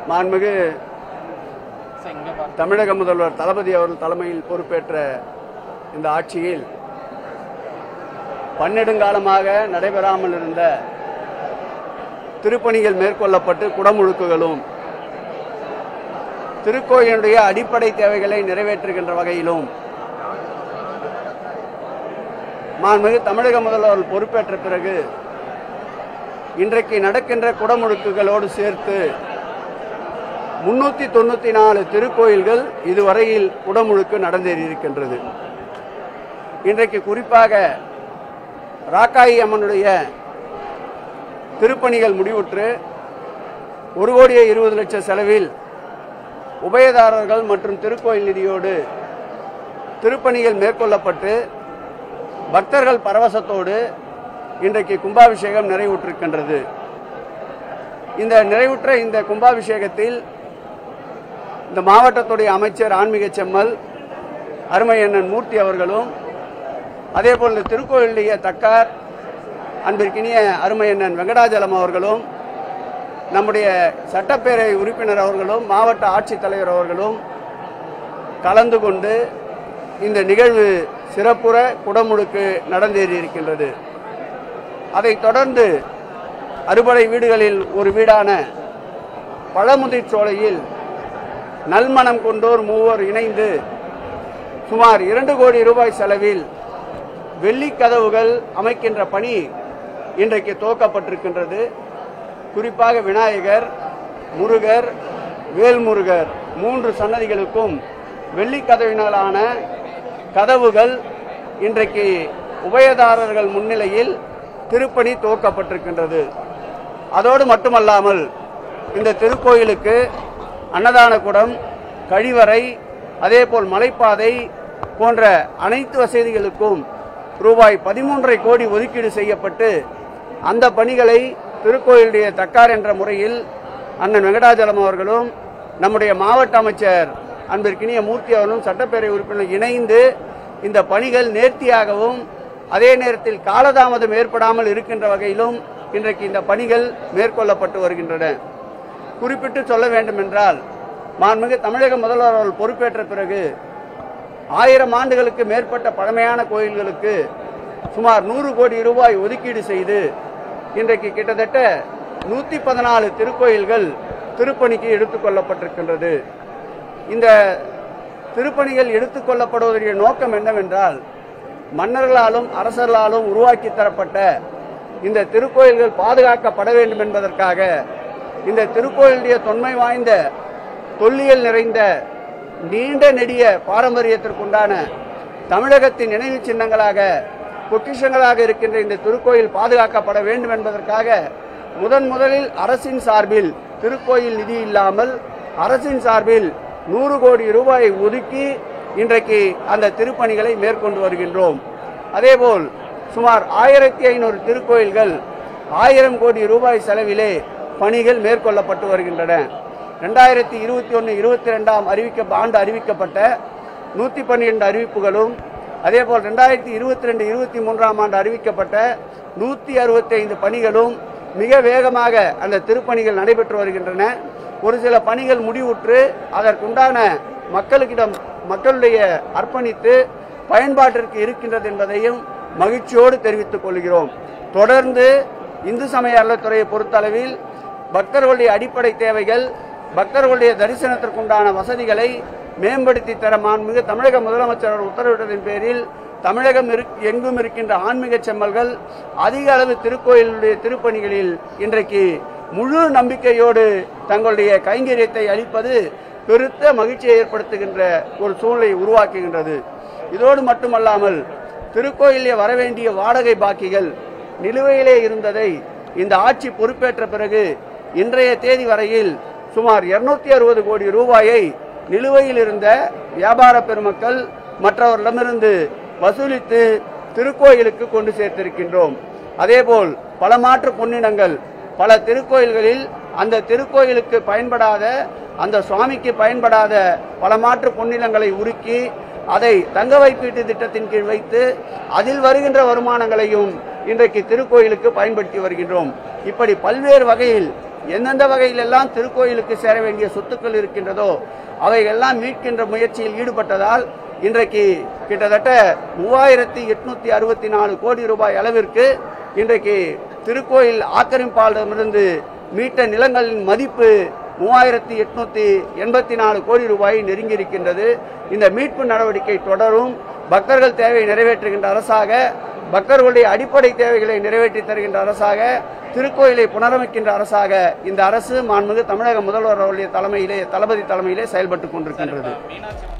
மாண்புமிகு தமிழக முதல்வர் தளபதி அவர்கள் தலைமையில் பொறுப்பேற்ற இந்த ஆட்சியில் பன்னெடுங்காலமாக நடைபெறாமல் இருந்த திருப்பணிகள் மேற்கொள்ளப்பட்டு குடமுழுக்குகளும் திருக்கோயிலுடைய அடிப்படை தேவைகளை நிறைவேற்றுகின்ற வகையிலும் மாண்புமிகு தமிழக முதல்வர் பொறுப்பேற்ற பிறகு இன்றைக்கு நடக்கின்ற குடமுழுக்குகளோடு சேர்த்து முன்னூத்தி தொண்ணூத்தி நாலு திருக்கோயில்கள் இதுவரையில் குடமுழுக்கு நடந்தேறியிருக்கின்றது இன்றைக்கு குறிப்பாக ராக்காயி அம்மனுடைய திருப்பணிகள் முடிவுற்று ஒரு கோடியே இருபது லட்சம் செலவில் உபயதாரர்கள் மற்றும் திருக்கோயில் நிதியோடு திருப்பணிகள் மேற்கொள்ளப்பட்டு பக்தர்கள் பரவசத்தோடு இன்றைக்கு கும்பாபிஷேகம் நிறைவுற்றிருக்கின்றது இந்த நிறைவுற்ற இந்த கும்பாபிஷேகத்தில் இந்த மாவட்டத்துடைய அமைச்சர் ஆன்மீக செம்மல் அருமையண்ணன் மூர்த்தி அவர்களும் அதேபோல் இந்த திருக்கோயிலுடைய தக்கார் அன்பிற்கினிய அருமையண்ணன் வெங்கடாஜலம் அவர்களும் நம்முடைய சட்டப்பேரவை உறுப்பினர் அவர்களும் மாவட்ட ஆட்சித்தலைவர் அவர்களும் கலந்து கொண்டு இந்த நிகழ்வு சிறப்புற குடமுழுக்கு நடந்தேறி இருக்கின்றது அதைத் தொடர்ந்து அறுபடை வீடுகளில் ஒரு வீடான பழமுதிர் சோலையில் நல்மணம் கொண்டோர் மூவர் இணைந்து சுமார் இரண்டு கோடி ரூபாய் செலவில் வெள்ளி கதவுகள் அமைக்கின்ற பணி இன்றைக்கு துவக்கப்பட்டிருக்கின்றது குறிப்பாக விநாயகர் முருகர் வேல்முருகர் மூன்று சன்னதிகளுக்கும் வெள்ளி கதவினாலான கதவுகள் இன்றைக்கு உபயதாரர்கள் முன்னிலையில் திருப்பணி துவக்கப்பட்டிருக்கின்றது அதோடு மட்டுமல்லாமல் இந்த திருக்கோயிலுக்கு அன்னதான குடம் கழிவறை அதேபோல் மலைப்பாதை போன்ற அனைத்து வசதிகளுக்கும் ரூபாய் பதிமூன்றரை கோடி ஒதுக்கீடு செய்யப்பட்டு அந்த பணிகளை திருக்கோயிலுடைய தக்கார் என்ற முறையில் அண்ணன் வெங்கடாஜலம் அவர்களும் நம்முடைய மாவட்ட அமைச்சர் அன்பிற்கினிய மூர்த்தி அவர்களும் சட்டப்பேரவை உறுப்பினர் இணைந்து இந்த பணிகள் நேர்த்தியாகவும் அதே நேரத்தில் காலதாமதம் ஏற்படாமல் இருக்கின்ற வகையிலும் இன்றைக்கு இந்த பணிகள் மேற்கொள்ளப்பட்டு வருகின்றன குறிப்பிட்டு சொல்ல வேண்டும் என்றால் மாண்புமிகு தமிழக முதல்வர் அவர்கள் பொறுப்பேற்ற பிறகு ஆயிரம் ஆண்டுகளுக்கு மேற்பட்ட பழமையான கோயில்களுக்கு சுமார் நூறு கோடி ரூபாய் ஒதுக்கீடு செய்து இன்றைக்கு கிட்டத்தட்ட நூத்தி பதினாலு திருக்கோயில்கள் திருப்பணிக்கு எடுத்துக் கொள்ளப்பட்டிருக்கின்றது இந்த திருப்பணிகள் எடுத்துக் கொள்ளப்படுவதற்குரிய நோக்கம் என்னவென்றால் மன்னர்களாலும் அரசர்களாலும் உருவாக்கி தரப்பட்ட இந்த திருக்கோயில்கள் பாதுகாக்கப்பட வேண்டும் என்பதற்காக இந்த திருக்கோயிலுடைய தொன்மை வாய்ந்த தொல்லியல் நிறைந்த நீண்ட நெடிய பாரம்பரியத்திற்குண்டான தமிழகத்தின் நினைவு சின்னங்களாக பொக்கிஷங்களாக இருக்கின்ற இந்த திருக்கோயில் பாதுகாக்கப்பட வேண்டும் என்பதற்காக முதன் முதலில் அரசின் சார்பில் திருக்கோயில் நிதி இல்லாமல் அரசின் சார்பில் நூறு கோடி ரூபாயை ஒதுக்கி இன்றைக்கு அந்த திருப்பணிகளை மேற்கொண்டு வருகின்றோம் அதேபோல் சுமார் ஆயிரத்தி ஐநூறு திருக்கோயில்கள் ஆயிரம் கோடி ரூபாய் செலவிலே பணிகள் மேற்கொள்ளப்பட்டு வருகின்றன ரெண்டாயிரத்தி இருபத்தி ஒன்று இருபத்தி ரெண்டாம் அறிவிக்க ஆண்டு அறிவிக்கப்பட்ட நூற்றி பன்னிரெண்டு அறிவிப்புகளும் அதேபோல் ரெண்டாயிரத்தி இருபத்தி ரெண்டு இருபத்தி மூன்றாம் ஆண்டு அறிவிக்கப்பட்ட நூற்றி அறுபத்தி ஐந்து பணிகளும் மிக வேகமாக அந்த திருப்பணிகள் நடைபெற்று வருகின்றன ஒரு சில பணிகள் முடிவுற்று அதற்குண்டான மக்களுக்கிடம் மக்களுடைய அர்ப்பணித்து பயன்பாட்டிற்கு இருக்கின்றது என்பதையும் மகிழ்ச்சியோடு தெரிவித்துக் கொள்கிறோம் தொடர்ந்து இந்து சமய அறத்துறையை பொறுத்தளவில் பக்தர்களுடைய அடிப்படை தேவைகள் பக்தர்களுடைய தரிசனத்திற்குண்டான வசதிகளை மேம்படுத்தி தர மாண்புமிகு தமிழக முதலமைச்சர் உத்தரவிட்டதின் பேரில் தமிழகம் இருக்- எங்கும் இருக்கின்ற ஆன்மீக செம்மல்கள் அதிக அளவு திருக்கோயிலுடைய திருப்பணிகளில் இன்றைக்கு முழு நம்பிக்கையோடு தங்களுடைய கைங்கரியத்தை அளிப்பது பெருத்த மகிழ்ச்சியை ஏற்படுத்துகின்ற ஒரு சூழ்நிலையை உருவாக்குகின்றது இதோடு மட்டுமல்லாமல் திருக்கோயிலே வரவேண்டிய வாடகை பாக்கிகள் நிலுவையிலே இருந்ததை இந்த ஆட்சி பொறுப்பேற்ற பிறகு இன்றைய தேதி வரையில் சுமார் 260 அறுபது கோடி ரூபாயை நிலுவையில் இருந்த வியாபார பெருமக்கள் மற்றவர்களிடமிருந்து வசூலித்து திருக்கோயிலுக்கு கொண்டு சேர்த்திருக்கின்றோம் அதேபோல் பல மாற்று பொன்னினங்கள் பல திருக்கோயில்களில் அந்த திருக்கோயிலுக்கு பயன்படாத அந்த சுவாமிக்கு பயன்படாத பல மாற்று பொன்னிலங்களை உருக்கி அதை தங்க வைப்பீட்டு திட்டத்தின் கீழ் வைத்து அதில் வருகின்ற வருமானங்களையும் இன்றைக்கு திருக்கோயிலுக்கு பயன்படுத்தி வருகின்றோம் இப்படி பல்வேறு வகையில் எந்தெந்த வகையிலெல்லாம் திருக்கோயிலுக்கு சேர வேண்டிய சொத்துக்கள் இருக்கின்றதோ அவையெல்லாம் மீட்கின்ற முயற்சியில் ஈடுபட்டதால் இன்றைக்கு கிட்டத்தட்ட மூவாயிரத்தி எட்நூத்தி அறுபத்தி நாலு கோடி ரூபாய் அளவிற்கு இன்றைக்கு திருக்கோயில் ஆக்கிரமிப்பாளரிடமிருந்து மீட்ட நிலங்களின் மதிப்பு மூவாயிரத்தி எட்நூத்தி எண்பத்தி நாலு கோடி ரூபாயை நெருங்கி இருக்கின்றது இந்த மீட்பு நடவடிக்கை தொடரும் பக்தர்கள் தேவையை நிறைவேற்றுகின்ற அரசாக பக்தர்களுடைய அடிப்படை தேவைகளை நிறைவேற்றி தருகின்ற அரசாக திருக்கோயிலை புனரமைக்கின்ற அரசாக இந்த அரசு மாண்புமிகு தமிழக முதல்வர் அவருடைய தலைமையிலே தளபதி தலைமையிலே செயல்பட்டுக் கொண்டிருக்கின்றது மீனாட்சி